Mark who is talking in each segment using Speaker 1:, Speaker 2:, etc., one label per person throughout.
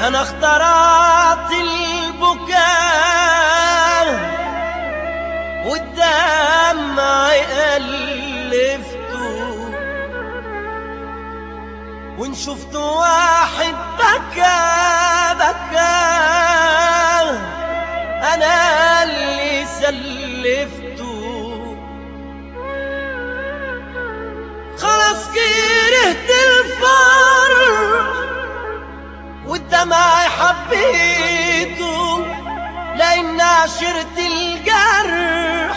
Speaker 1: انا اخترعت البكاء والدمع ألفته وان شفت واحد بكى بكى انا اللي سلفته خلاص كرهت الفرح والدمع حبيته لان عشرت الجرح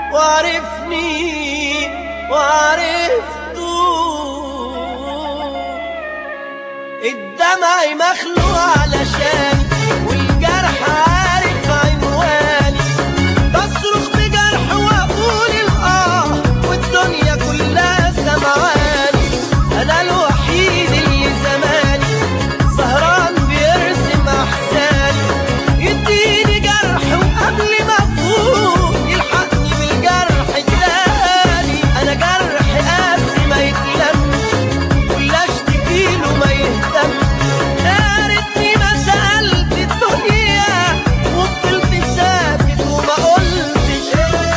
Speaker 1: وعرفني وعرفته الدمع مخلوق علشان والجرح عارف عنواني بصرخ بجرح واقول الاه والدنيا كلها سمعاني انا الوحيد اللي زماني سهران بيرسم احزاني يديني جرح وقبل ما افوق يلحقني بالجرح التاني انا جرح قاسي ما يتلمش ولا اشتكيله ما يهتم يا ريتني ما سألت الدنيا وفضلت ساكت وما قلتش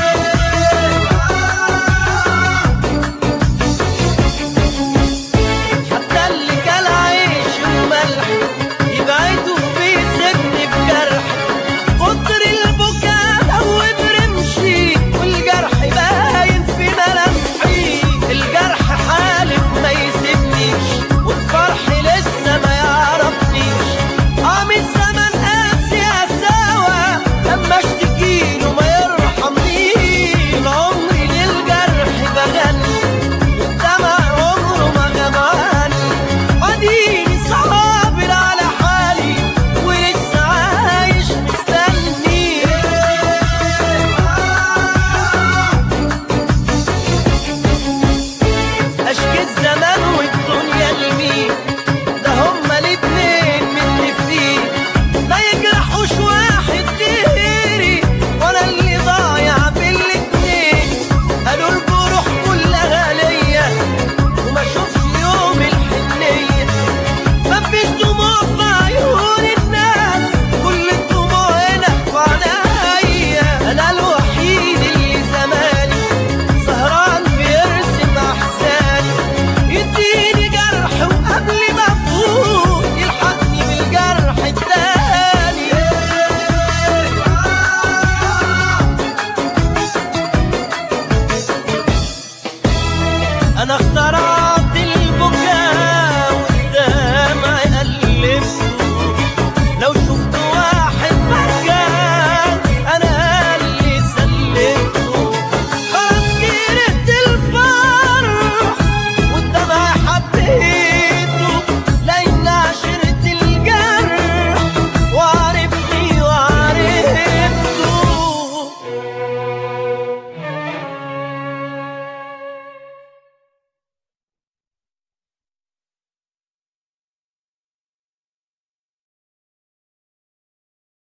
Speaker 1: حتى اللي كان عيش وملح يبعدوا بيسيبني بجرح كتر البكاء دوب رمشي والجرح باين في ملامحي الجرح حالف ما يسيبنيش والفرح لسه ما يعرفنيش قام الزمن قاسي قساوة لما اشتكيله ما يرحمنيش عمري للجرح بغني والدمع عمره ما غمعني اديني صابر على حالي ولسه عايش مستني اشكي الزمان والدنيا لمين ده هما الاتنين متفقين ما يجرحوش واحد غيري وانا اللي ضايع بالاتنين قالوا الجروح كلها ليا وما اشوفش يوم الحنيه مفيش دموع في عيون الناس كل الدموع هنا في عينيا انا الوحيد اللي زماني سهران بيرسم احزاني يديني جرح وقبل ما افوق يلحقني بالجرح التاني انا اخترعت